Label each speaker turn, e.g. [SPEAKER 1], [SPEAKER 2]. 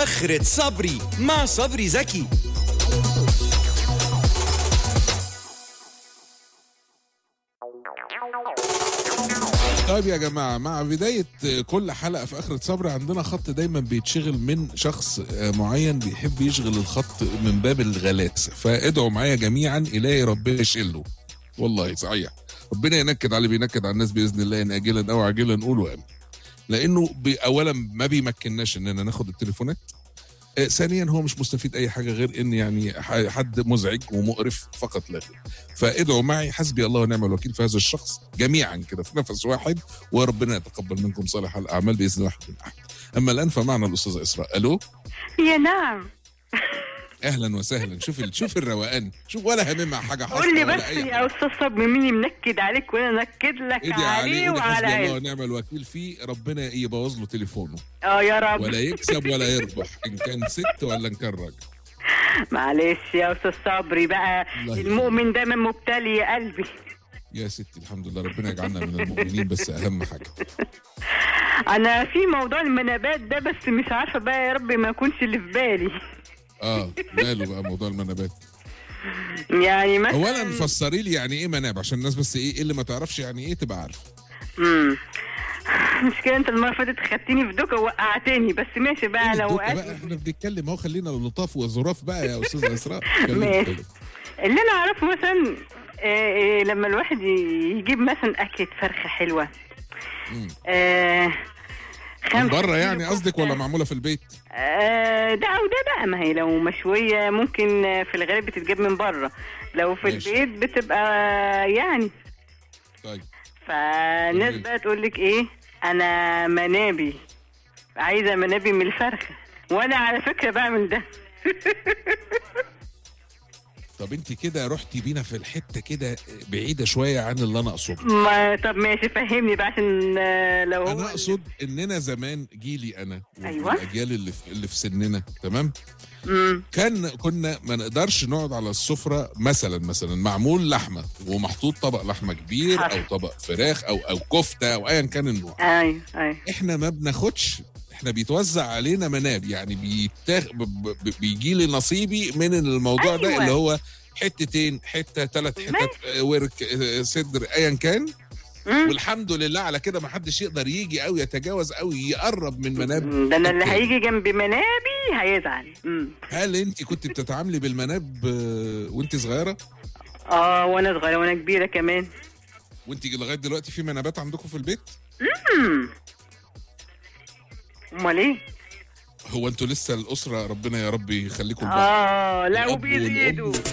[SPEAKER 1] آخرة صبري مع صبري زكي
[SPEAKER 2] طيب يا جماعة مع بداية كل حلقة في آخرة صبر عندنا خط دايما بيتشغل من شخص معين بيحب يشغل الخط من باب الغلاسة فادعوا معايا جميعا إلهي ربنا يشيله والله صحيح ربنا ينكد على اللي بينكد على الناس بإذن الله إن آجلا أو عاجلا نقولوا آمين لأنه بي- أولا ما بيمكنناش إننا ناخد التليفونات آه، ثانيا هو مش مستفيد اي حاجه غير ان يعني ح- حد مزعج ومقرف فقط لا غير فادعوا معي حسبي الله ونعم الوكيل في هذا الشخص جميعا كده في نفس واحد وربنا يتقبل منكم صالح الاعمال باذن واحد من احد اما الان فمعنا الاستاذه اسراء الو
[SPEAKER 3] يا نعم
[SPEAKER 2] اهلا وسهلا شوف ال- شوف الروقان شوف ولا هممها حاجه حصل
[SPEAKER 3] قول لي
[SPEAKER 2] ولا
[SPEAKER 3] بس
[SPEAKER 2] أي
[SPEAKER 3] يا
[SPEAKER 2] حاجة.
[SPEAKER 3] استاذ صبري مين اللي منكد عليك وانا انكد لك
[SPEAKER 2] ادعي عليه
[SPEAKER 3] عليه
[SPEAKER 2] قولي
[SPEAKER 3] وعلى
[SPEAKER 2] حسبي الله
[SPEAKER 3] عيلته
[SPEAKER 2] ونعم الوكيل فيه ربنا يبوظ له تليفونه
[SPEAKER 3] اه يا رب
[SPEAKER 2] ولا يكسب ولا يربح ان كان ست ولا ان كان راجل
[SPEAKER 3] معلش يا استاذ صبري بقى
[SPEAKER 2] الله
[SPEAKER 3] المؤمن دايما مبتلي يا قلبي
[SPEAKER 2] يا ستي الحمد لله ربنا يجعلنا من المؤمنين بس اهم حاجه
[SPEAKER 3] انا في موضوع المنابات ده بس مش عارفه بقى يا رب ما يكونش اللي في بالي
[SPEAKER 2] اه ماله بقى موضوع المنابات
[SPEAKER 3] يعني مثلا
[SPEAKER 2] اولا فسري لي يعني ايه مناب عشان الناس بس ايه اللي ما تعرفش يعني ايه تبقى عارفه
[SPEAKER 3] امم مش كده انت المره اللي فاتت خدتني في دوكه ووقعتني بس ماشي بقى
[SPEAKER 2] إيه
[SPEAKER 3] لو
[SPEAKER 2] الدوكة
[SPEAKER 3] وقعت
[SPEAKER 2] بقى احنا بنتكلم اهو خلينا لطاف وظراف بقى يا استاذه اسراء اتكلمي،
[SPEAKER 3] ماشي.
[SPEAKER 2] اتكلمي.
[SPEAKER 3] اللي انا اعرفه مثلا آه، آه، لما الواحد ي- يجيب مثلا اكله فرخه حلوه
[SPEAKER 2] مم.
[SPEAKER 3] آه
[SPEAKER 2] من
[SPEAKER 3] خمسة
[SPEAKER 2] بره
[SPEAKER 3] كيلو
[SPEAKER 2] يعني قصدك
[SPEAKER 3] كفتة.
[SPEAKER 2] ولا معموله في البيت
[SPEAKER 3] آه ده او ده بقى ما هي لو مشويه ممكن آه، في الغالب بتتجاب من بره لو في
[SPEAKER 2] ماشي.
[SPEAKER 3] البيت بتبقى يعني
[SPEAKER 2] طيب
[SPEAKER 3] فالناس
[SPEAKER 2] جميل.
[SPEAKER 3] بقى تقول لك ايه انا منابي عايزه منابي من الفرخه وانا على فكره بعمل ده
[SPEAKER 2] طب انت كده رحتي بينا في الحته كده بعيده شويه عن اللي انا اقصده
[SPEAKER 3] ما طب ماشي فهمني بقى عشان آه، لو هو
[SPEAKER 2] انا اقصد اننا زمان جيلي انا
[SPEAKER 3] أيوة.
[SPEAKER 2] والاجيال اللي في اللي في سننا تمام
[SPEAKER 3] مم.
[SPEAKER 2] كان كنا ما نقدرش نقعد على السفره مثلا مثلا معمول لحمه ومحطوط طبق لحمه كبير او
[SPEAKER 3] حصل.
[SPEAKER 2] طبق فراخ او او كفته او ايا كان النوع
[SPEAKER 3] ايوه ايوه
[SPEAKER 2] احنا ما بناخدش احنا بيتوزع علينا مناب يعني بيتاخ... ب... ب... بيجي لي نصيبي من الموضوع ده
[SPEAKER 3] أيوة.
[SPEAKER 2] اللي هو حتتين حته ثلاث حتت آه، ورك آه، صدر ايا كان
[SPEAKER 3] مم.
[SPEAKER 2] والحمد لله على كده ما حدش يقدر يجي او يتجاوز او يقرب من مناب
[SPEAKER 3] ده انا اللي
[SPEAKER 2] التاني.
[SPEAKER 3] هيجي جنب منابي هيزعل مم.
[SPEAKER 2] هل انت كنت بتتعاملي بالمناب آه، وانت صغيره
[SPEAKER 3] اه وانا صغيره وانا كبيره كمان
[SPEAKER 2] وانت لغايه دلوقتي في منابات عندكم في البيت
[SPEAKER 3] مم. امال ايه
[SPEAKER 2] هو انتوا لسه الاسره ربنا يا رب يخليكم بعض
[SPEAKER 3] اه لا
[SPEAKER 2] الأب
[SPEAKER 3] وبيزيدوا
[SPEAKER 2] والأم